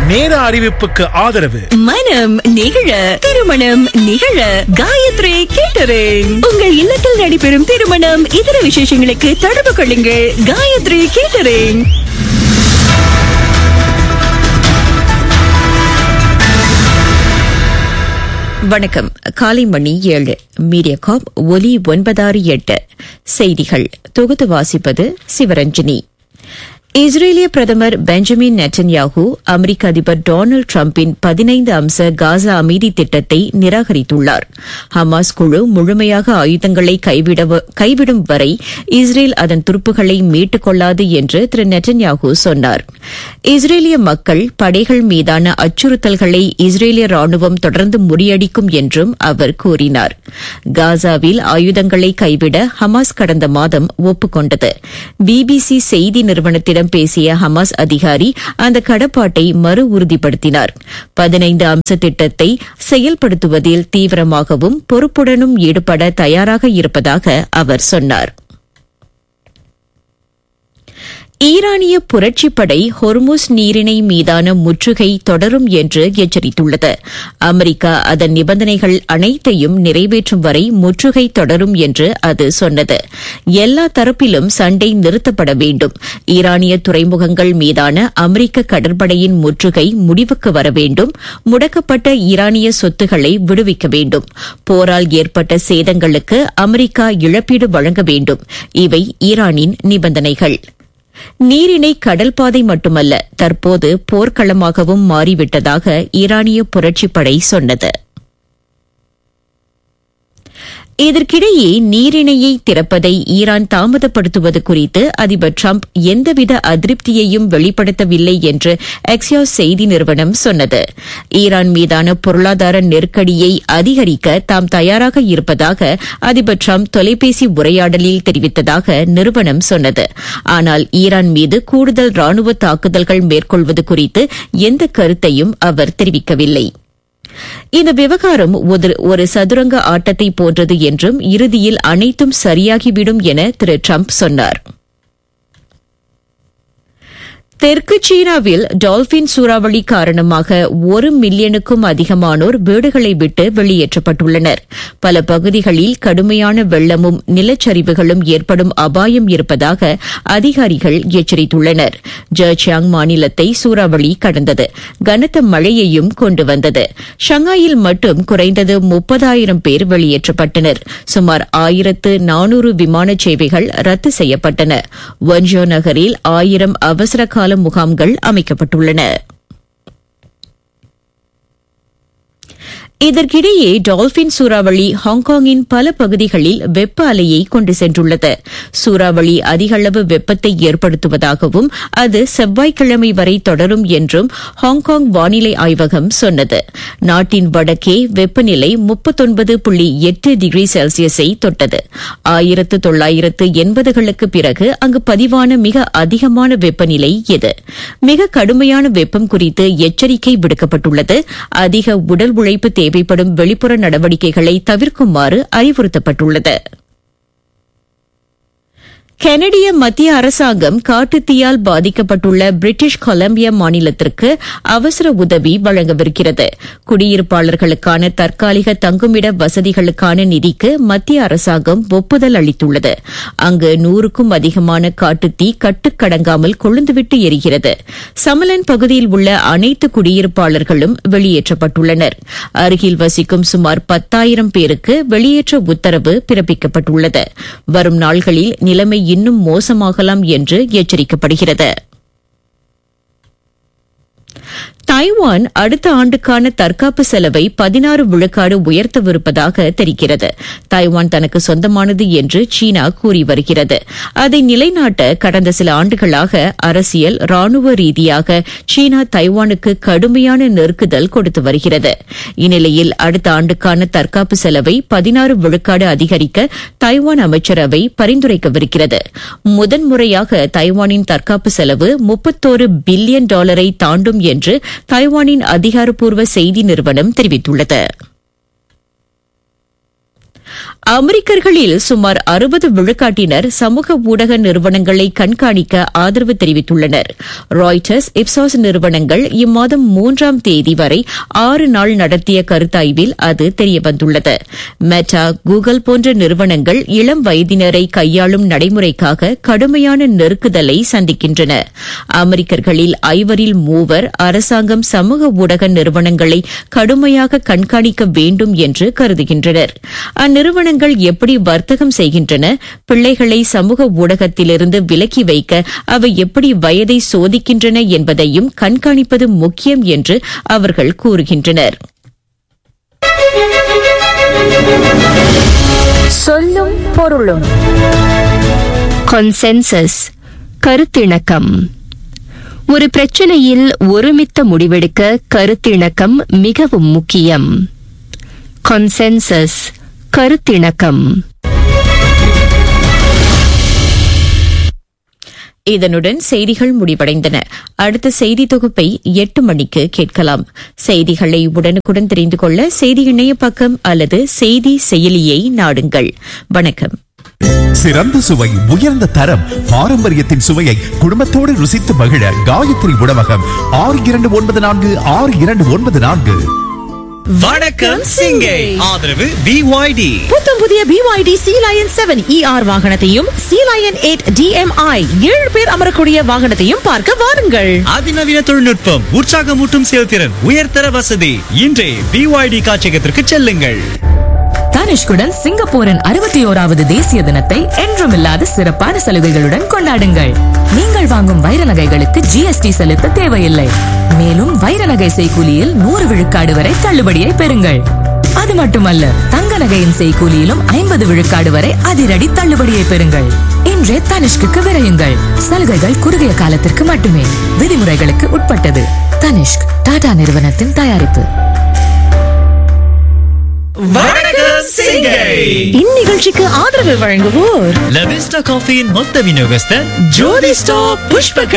நேர அறிவிப்புக்கு ஆதரவு மனம் நிகழ திருமணம் நிகழ காயத்ரி கேட்டரிங் உங்கள் இல்லத்தில் நடைபெறும் திருமணம் இதர விசேஷங்களுக்கு தொடர்பு கொள்ளுங்கள் காயத்ரி கேட்டரிங் வணக்கம் காலை மணி ஏழு மீடியா காப் ஒலி ஒன்பதாறு எட்டு செய்திகள் தொகுத்து வாசிப்பது சிவரஞ்சனி இஸ்ரேலிய பிரதமர் பெஞ்சமின் நெட்டன்யாகு அமெரிக்க அதிபர் டொனால்டு டிரம்பின் பதினைந்து அம்ச காசா அமைதி திட்டத்தை நிராகரித்துள்ளார் ஹமாஸ் குழு முழுமையாக ஆயுதங்களை கைவிடவ- கைவிடும் வரை இஸ்ரேல் அதன் துருப்புகளை மீட்டுக் கொள்ளாது என்று திரு நெட்டன்யாகு சொன்னார் இஸ்ரேலிய மக்கள் படைகள் மீதான அச்சுறுத்தல்களை இஸ்ரேலிய ராணுவம் தொடர்ந்து முறியடிக்கும் என்றும் அவர் கூறினார் காசாவில் ஆயுதங்களை கைவிட ஹமாஸ் கடந்த மாதம் ஒப்புக்கொண்டது பிபிசி செய்தி நிறுவனத்திடம் பேசிய ஹமாஸ் அதிகாரி அந்த கடப்பாட்டை மறு உறுதிப்படுத்தினார் பதினைந்து அம்ச திட்டத்தை செயல்படுத்துவதில் தீவிரமாகவும் பொறுப்புடனும் ஈடுபட தயாராக இருப்பதாக அவர் சொன்னார் ஈரானிய புரட்சிப்படை ஹொர்முஸ் நீரிணை மீதான முற்றுகை தொடரும் என்று எச்சரித்துள்ளது அமெரிக்கா அதன் நிபந்தனைகள் அனைத்தையும் நிறைவேற்றும் வரை முற்றுகை தொடரும் என்று அது சொன்னது எல்லா தரப்பிலும் சண்டை நிறுத்தப்பட வேண்டும் ஈரானிய துறைமுகங்கள் மீதான அமெரிக்க கடற்படையின் முற்றுகை முடிவுக்கு வர வேண்டும் முடக்கப்பட்ட ஈரானிய சொத்துக்களை விடுவிக்க வேண்டும் போரால் ஏற்பட்ட சேதங்களுக்கு அமெரிக்கா இழப்பீடு வழங்க வேண்டும் இவை ஈரானின் நிபந்தனைகள் நீரிணை கடல் பாதை மட்டுமல்ல தற்போது போர்க்களமாகவும் மாறிவிட்டதாக ஈரானிய புரட்சிப்படை சொன்னது இதற்கிடையே நீரிணையை திறப்பதை ஈரான் தாமதப்படுத்துவது குறித்து அதிபர் டிரம்ப் எந்தவித அதிருப்தியையும் வெளிப்படுத்தவில்லை என்று எக்ஸியோஸ் செய்தி நிறுவனம் சொன்னது ஈரான் மீதான பொருளாதார நெருக்கடியை அதிகரிக்க தாம் தயாராக இருப்பதாக அதிபர் டிரம்ப் தொலைபேசி உரையாடலில் தெரிவித்ததாக நிறுவனம் சொன்னது ஆனால் ஈரான் மீது கூடுதல் ராணுவ தாக்குதல்கள் மேற்கொள்வது குறித்து எந்த கருத்தையும் அவர் தெரிவிக்கவில்லை இந்த விவகாரம் ஒரு- ஒரு சதுரங்க ஆட்டத்தை போன்றது என்றும் இறுதியில் அனைத்தும் சரியாகிவிடும் என திரு டிரம்ப் சொன்னார் தெற்கு சீனாவில் டால்பின் சூறாவளி காரணமாக ஒரு மில்லியனுக்கும் அதிகமானோர் வீடுகளை விட்டு வெளியேற்றப்பட்டுள்ளனர் பல பகுதிகளில் கடுமையான வெள்ளமும் நிலச்சரிவுகளும் ஏற்படும் அபாயம் இருப்பதாக அதிகாரிகள் எச்சரித்துள்ளனர் ஜெர்சியாங் மாநிலத்தை சூறாவளி கடந்தது கனத்த மழையையும் கொண்டு வந்தது ஷங்காயில் மட்டும் குறைந்தது முப்பதாயிரம் பேர் வெளியேற்றப்பட்டனர் சுமார் ஆயிரத்து நானூறு விமான சேவைகள் ரத்து செய்யப்பட்டன வன்ஜோ நகரில் ஆயிரம் அவசர கால முகாம்கள் அமைக்கப்பட்டுள்ளன இதற்கிடையே டால்பின் சூறாவளி ஹாங்காங்கின் பல பகுதிகளில் வெப்ப அலையை கொண்டு சென்றுள்ளது சூறாவளி அதிகளவு வெப்பத்தை ஏற்படுத்துவதாகவும் அது செவ்வாய்க்கிழமை வரை தொடரும் என்றும் ஹாங்காங் வானிலை ஆய்வகம் சொன்னது நாட்டின் வடக்கே வெப்பநிலை முப்பத்தொன்பது புள்ளி எட்டு டிகிரி செல்சியஸை தொட்டது ஆயிரத்து தொள்ளாயிரத்து எண்பதுகளுக்கு பிறகு அங்கு பதிவான மிக அதிகமான வெப்பநிலை இது மிக கடுமையான வெப்பம் குறித்து எச்சரிக்கை விடுக்கப்பட்டுள்ளது அதிக உடல் உழைப்பு தேவைப்படும் வெளிப்புற நடவடிக்கைகளை தவிர்க்குமாறு அறிவுறுத்தப்பட்டுள்ளது கனடிய மத்திய அரசாங்கம் காட்டுத்தீயால் பாதிக்கப்பட்டுள்ள பிரிட்டிஷ் கொலம்பியா மாநிலத்திற்கு அவசர உதவி வழங்கவிருக்கிறது குடியிருப்பாளர்களுக்கான தற்காலிக தங்குமிட வசதிகளுக்கான நிதிக்கு மத்திய அரசாங்கம் ஒப்புதல் அளித்துள்ளது அங்கு நூறுக்கும் அதிகமான காட்டுத்தீ கட்டுக்கடங்காமல் கொழுந்துவிட்டு எரிகிறது சமலன் பகுதியில் உள்ள அனைத்து குடியிருப்பாளர்களும் வெளியேற்றப்பட்டுள்ளனர் அருகில் வசிக்கும் சுமார் பத்தாயிரம் பேருக்கு வெளியேற்ற உத்தரவு பிறப்பிக்கப்பட்டுள்ளது வரும் நாள்களில் நிலைமை இன்னும் மோசமாகலாம் என்று எச்சரிக்கப்படுகிறது தாய்வான் அடுத்த ஆண்டுக்கான தற்காப்பு செலவை பதினாறு விழுக்காடு உயர்த்தவிருப்பதாக தெரிகிறது தாய்வான் தனக்கு சொந்தமானது என்று சீனா கூறி வருகிறது அதை நிலைநாட்ட கடந்த சில ஆண்டுகளாக அரசியல் ராணுவ ரீதியாக சீனா தைவானுக்கு கடுமையான நெருக்குதல் கொடுத்து வருகிறது இந்நிலையில் அடுத்த ஆண்டுக்கான தற்காப்பு செலவை பதினாறு விழுக்காடு அதிகரிக்க தைவான் அமைச்சரவை பரிந்துரைக்கவிருக்கிறது முதன்முறையாக தைவானின் தற்காப்பு செலவு முப்பத்தோரு பில்லியன் டாலரை தாண்டும் என்று தைவானின் அதிகாரப்பூர்வ செய்தி நிறுவனம் தெரிவித்துள்ளது அமெரிக்கர்களில் சுமார் அறுபது விழுக்காட்டினர் சமூக ஊடக நிறுவனங்களை கண்காணிக்க ஆதரவு தெரிவித்துள்ளனர் ராய்டர்ஸ் இப்சாஸ் நிறுவனங்கள் இம்மாதம் மூன்றாம் தேதி வரை ஆறு நாள் நடத்திய கருத்தாய்வில் அது தெரியவந்துள்ளது மெட்டா கூகுள் போன்ற நிறுவனங்கள் இளம் வயதினரை கையாளும் நடைமுறைக்காக கடுமையான நெருக்குதலை சந்திக்கின்றன அமெரிக்கர்களில் ஐவரில் மூவர் அரசாங்கம் சமூக ஊடக நிறுவனங்களை கடுமையாக கண்காணிக்க வேண்டும் என்று கருதுகின்றனர் அந்நிறுவனங்கள் எப்படி வர்த்தகம் செய்கின்றன பிள்ளைகளை சமூக ஊடகத்திலிருந்து விலக்கி வைக்க அவை எப்படி வயதை சோதிக்கின்றன என்பதையும் கண்காணிப்பது முக்கியம் என்று அவர்கள் கூறுகின்றனர் சொல்லும் பொருளும் கொன்சென்சஸ் கருத்திணக்கம் ஒரு பிரச்சனையில் ஒருமித்த முடிவெடுக்க கருத்திணக்கம் மிகவும் முக்கியம் கொன்சென்சஸ் கருத்திணக்கம் இதனுடன் செய்திகள் முடிவடைந்தன அடுத்த செய்தி தொகுப்பை எட்டு மணிக்கு கேட்கலாம் செய்திகளை உடனுக்குடன் தெரிந்து கொள்ள செய்தி இணைய பக்கம் அல்லது செய்தி செயலியை நாடுங்கள் வணக்கம் சிறந்த சுவை உயர்ந்த தரம் பாரம்பரியத்தின் சுவையை குடும்பத்தோடு ருசித்து மகிழ காயத்ரி உணவகம் ஆறு இரண்டு ஒன்பது நான்கு ஆறு இரண்டு ஒன்பது நான்கு வணக்கம் சிங்கை ஆதரவு பிஒய்டி புத்தம் புதிய BYD Sea Lion 7 ER வாகனத்தையும் Sea Lion 8 DMI ஏழு பேர் அமரக்கூடிய வாகனத்தையும் பார்க்க வாருங்கள் அதிநவீன தொழில்நுட்பம் உற்சாகமூட்டும் செயல்திறன் உயர்தர வசதி இன்றே பிஒய்டி காட்சியகத்திற்கு செல்லுங்கள் தானிஷ்குடன் சிங்கப்பூரின் அறுபத்தி ஓராவது தேசிய தினத்தை என்றுமில்லாத சிறப்பான சலுகைகளுடன் கொண்டாடுங்கள் நீங்கள் வாங்கும் வைர நகைகளுக்கு ஜிஎஸ்டி செலுத்த தேவையில்லை மேலும் வைர நகை செய்கூலியில் நூறு விழுக்காடு வரை தள்ளுபடியை பெறுங்கள் அது மட்டுமல்ல தங்க நகையின் செய்கூலியிலும் ஐம்பது விழுக்காடு வரை அதிரடி தள்ளுபடியை பெறுங்கள் இன்றே தனிஷ்குக்கு விரையுங்கள் சலுகைகள் குறுகிய காலத்திற்கு மட்டுமே விதிமுறைகளுக்கு உட்பட்டது தனிஷ்க் டாடா நிறுவனத்தின் தயாரிப்பு வணக்கம் சிங்கை இந்நிகழ்ச்சிக்கு ஆதரவு வழங்குவோர் லவிஸ்டா காஃபியின் மொத்த விநியோகஸ்தர் ஜோதி ஸ்டாப் புஷ்பக